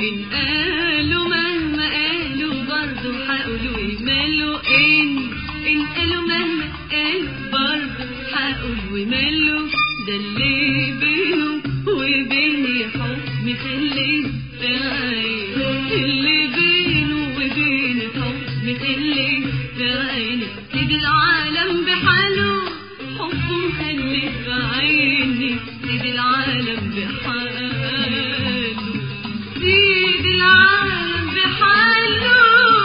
إن قالوا مهما قالوا برضه هقولوا وماله إن إن قالوا مهما قالوا برضه هقول وماله ده اللي بينه وبيني حب مخلي في عيني اللي بينه وبيني حب مخلي في عيني سيد العالم بحاله حب مخلي في عيني سيد العالم بحاله سيد العالم بحاله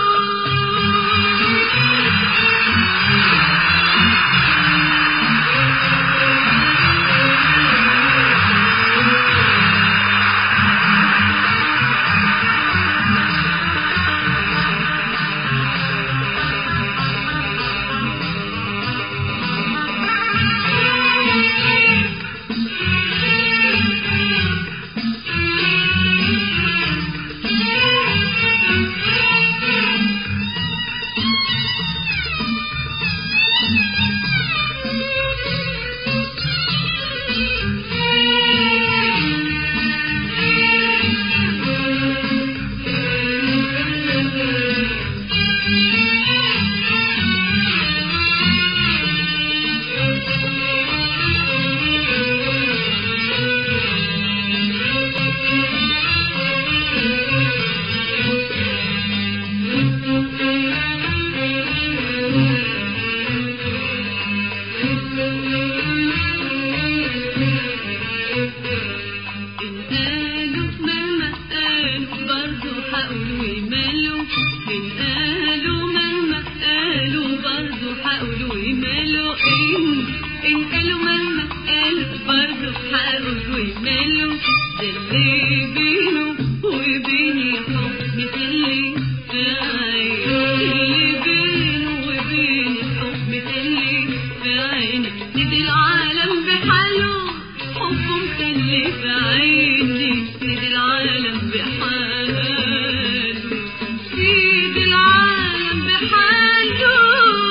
إن قالوا مهما قالوا برضه هقولوا وماله إن قالوا مهما قالوا برضه هقولوا وماله إن إن قالوا مهما قالوا برضه هقولوا وماله ده اللي بينه وبيني حب مخلي في عيني اللي بينه وبيني حب مخلي في عيني سيد العالم بحاله حب مخلي في عيني سيد العالم بحاله سيد العالم بحاله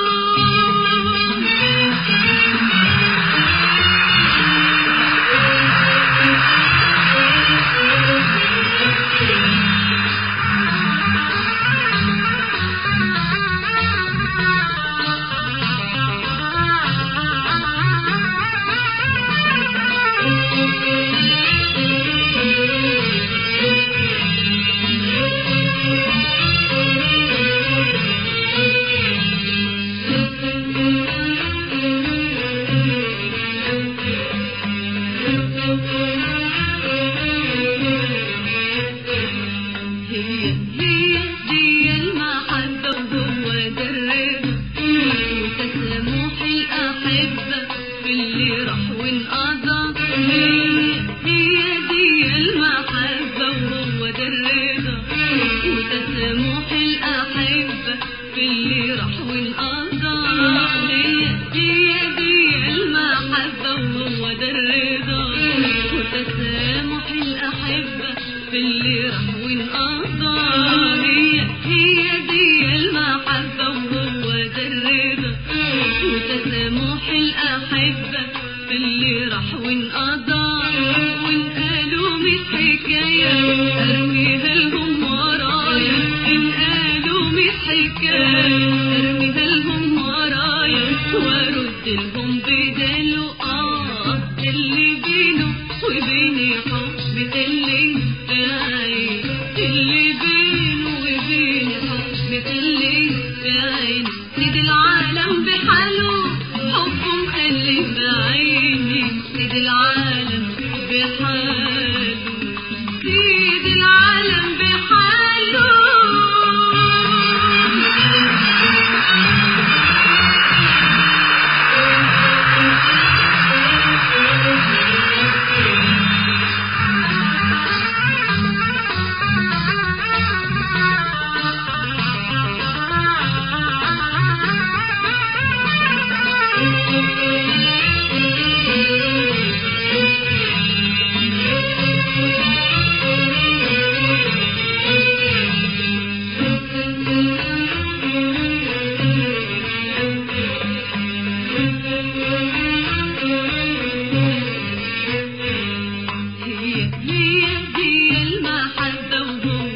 هي هي دي المحبة وهو ده الرضا وتسامح الأحبة في اللي راح وانقضى هي هي دي المحبة وهو ده الرضا وتسامح الأحبة في اللي راح وانقضى هي هي دي المحبة وهو ده الرضا وتسامح الأحبة في اللي راح وانقضى هي هي دي المحبة وهو ده الرضا وتسامح الأحبة في اللي راح وانقضى وإن قالوا مش حكاية أرميها لهم ورايا إن قالوا مش حكاية أرميها لهم ورايا وأرد لهم بداله آه اللي بينه وبيني حب اللي في عيني اللي بينه وبيني حب اللي في عيني سيد العالم بحاله حب مخلي في عيني سيد العالم بحاله سيد العالم بحاله هي هي دي المحبة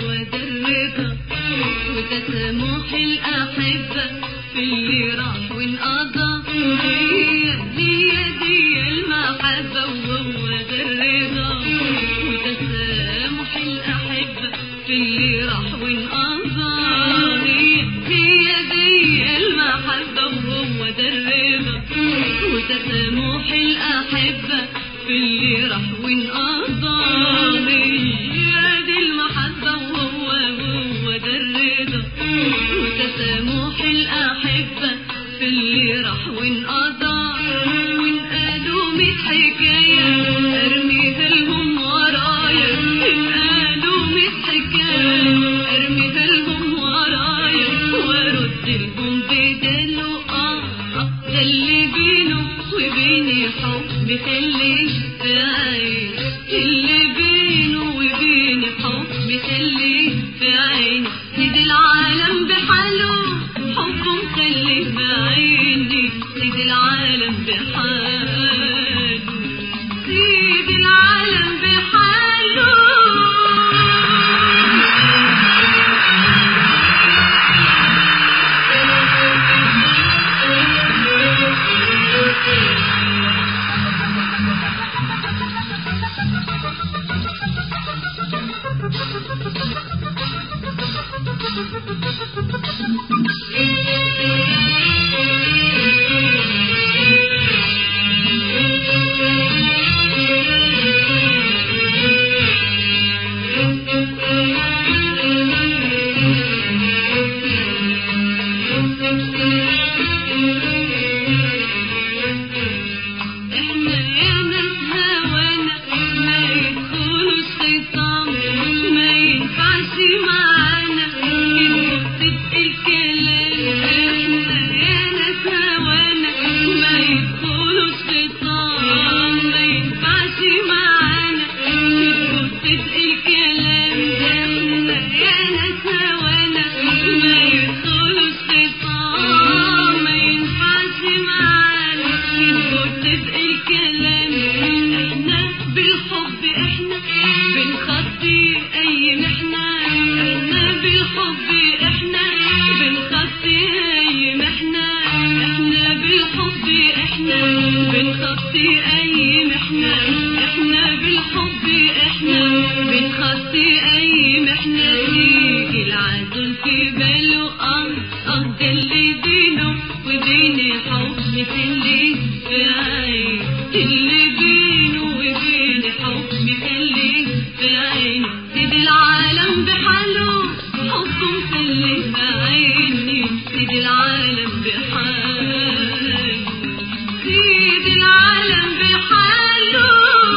تسامح الأحبة في اللي راح وانقضى هي هي دي المحبة وهو ده الرضا وتسامح الأحبة في اللي راح وانقضى هي هي دي المحبة وهو ده الرضا وتسامح الأحبة في اللي راح وانقضى هي دي المحبة وهو هو ده الرضا وتسامح الأحبة في اللي راح وانقضى وانقالوا ميت حكاية أرميها لهم ورايا انقالوا ميت حكاية أرميها لهم ورايا وأرد لهم بدلوا آه آه ده اللي بينه وبيني حب خليه بعين اللي بينه وبيني حب خليه في عيني سيد العالم بحاله حب مخليه بعيني سيد العالم بحاله سيد العالم بحاله احنا يا ناس هوانا ما يدخلوا الشيطان ما ينفعش معانا كده صدق الكلام احنا يا ناس هوانا ما يدخلوا الشيطان ما ينفعش معانا كده صدق الكلام احنا يا ناس هوانا ما يدخلوا الشيطان ما ينفعش معانا كده صدق الكلام احنا بالحب احنا بنخطي اي محنة احنا بالحب احنا بنخطي اي محنة احنا بالحب احنا بنخطي اي محنة احنا بالحب احنا بنخطي اي محنة يجي العدل في باله اه اه ده اللي بينه وبيني حب خليه في عين اللي بينه وبيني حب خليه في عين سيد العالم بحاله حب مخليه بعيني سيد العالم بحاله سيد العالم بحاله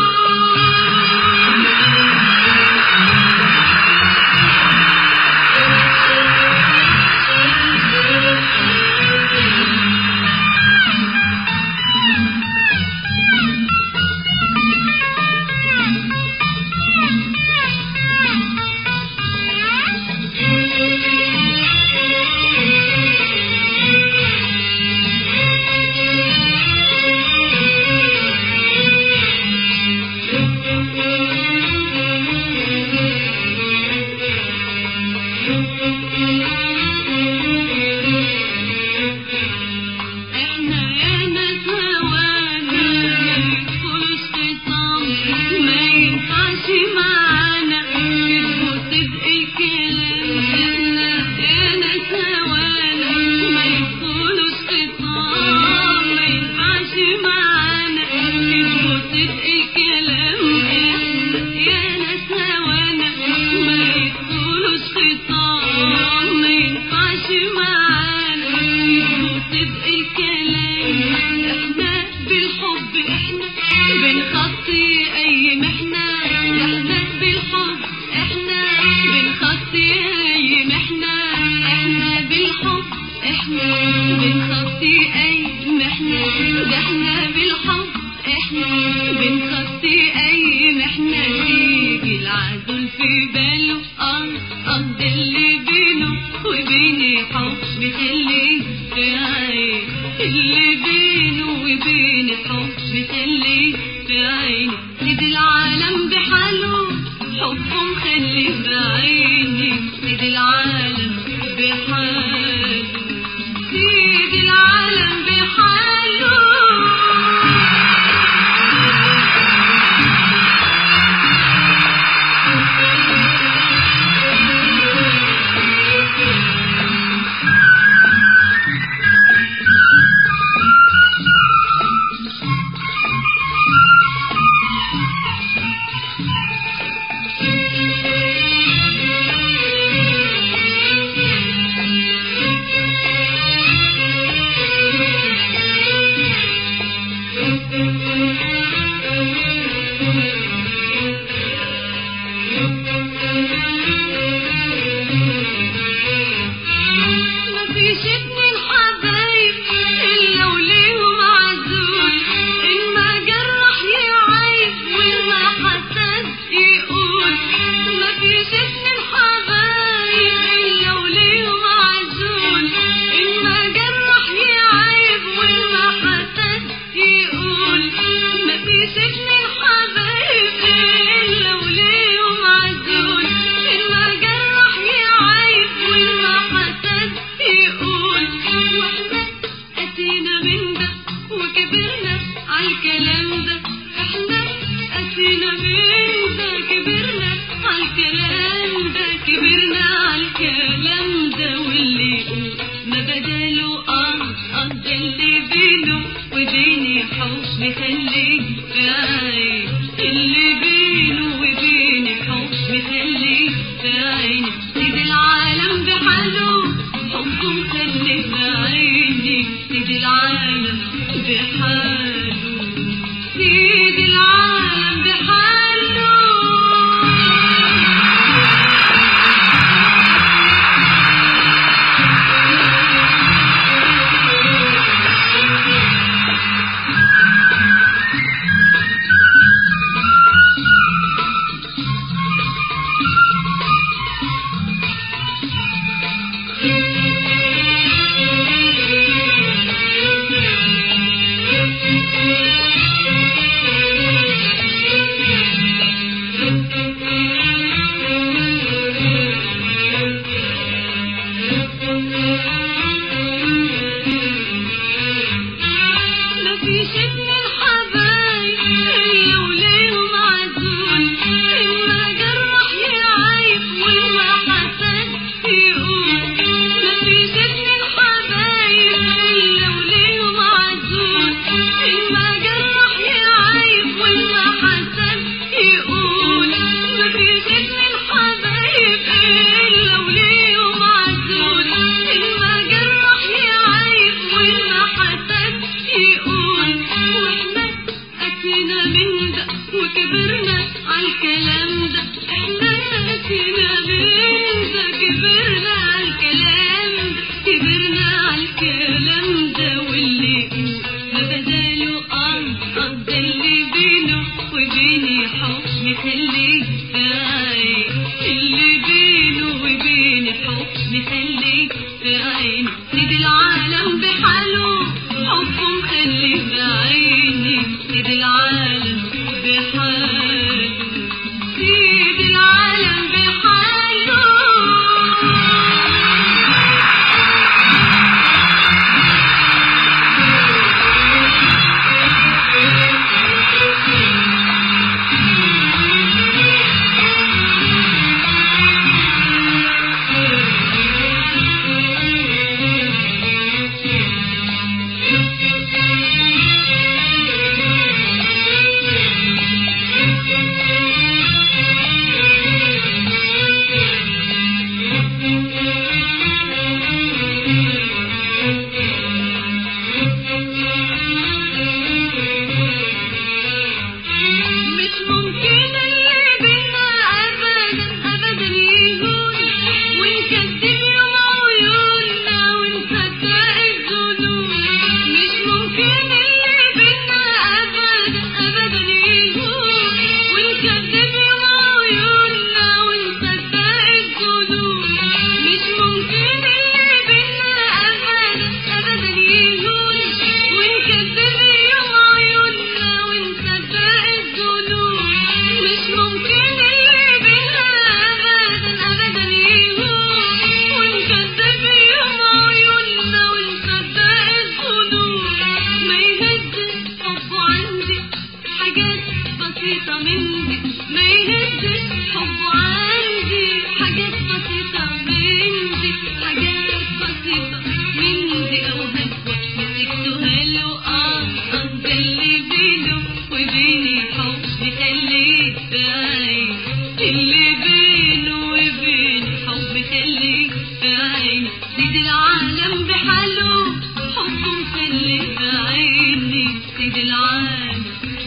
احنا يا ناس هوانا يدخل الشيطان ما ينفعش معانا كذبوا صدق الكلام احنا يا ناس هوانا ما يدخل الشيطان ما ينفعش معانا كذبوا صدق الكلام احنا يا ناس هوانا ما يدخل الشيطان ما ينفعش معانا كذبوا صدق الكلام احنا بالحب احنا بنخطي اي محنة احنا بالحب احنا بنخطي اي محنة احنا بالحب احنا بنخطي اي محنة ده احنا بالحب احنا بنخطي اي محنة يجي العدل في باله اه اه ده اللي بينه وبيني حب خليه في عين اللي بينه وبيني حب خليه في عيني سيد العالم بحاله حب مخليه بعيني سيد العالم بحاله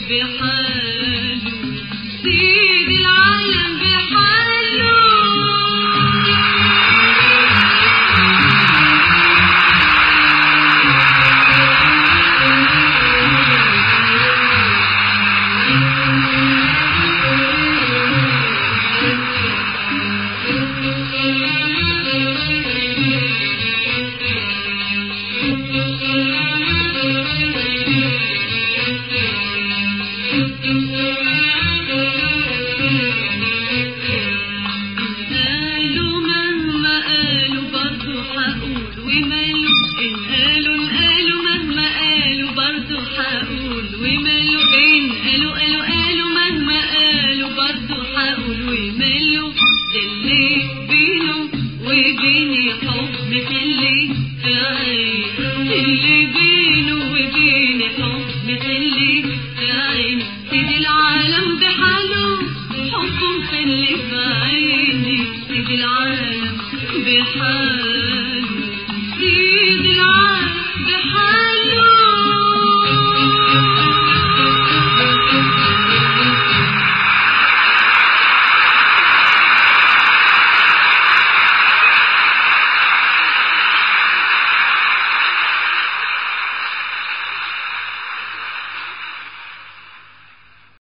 بحاله سيد العالم بحاله قالوا مهما قالوا برضو حقول وماله إن قالوا إن قالوا مهما قالوا برضو حقول وماله إن قالوا قالوا قالوا مهما قالوا برضو حقول وماله ده اللي بينه وبيني حب مخلي في عيني اللي بينه وبيني حب مخلي في عيني سيدي العالم بحاله حبه مخلي في عيني سيدي العالم بحاله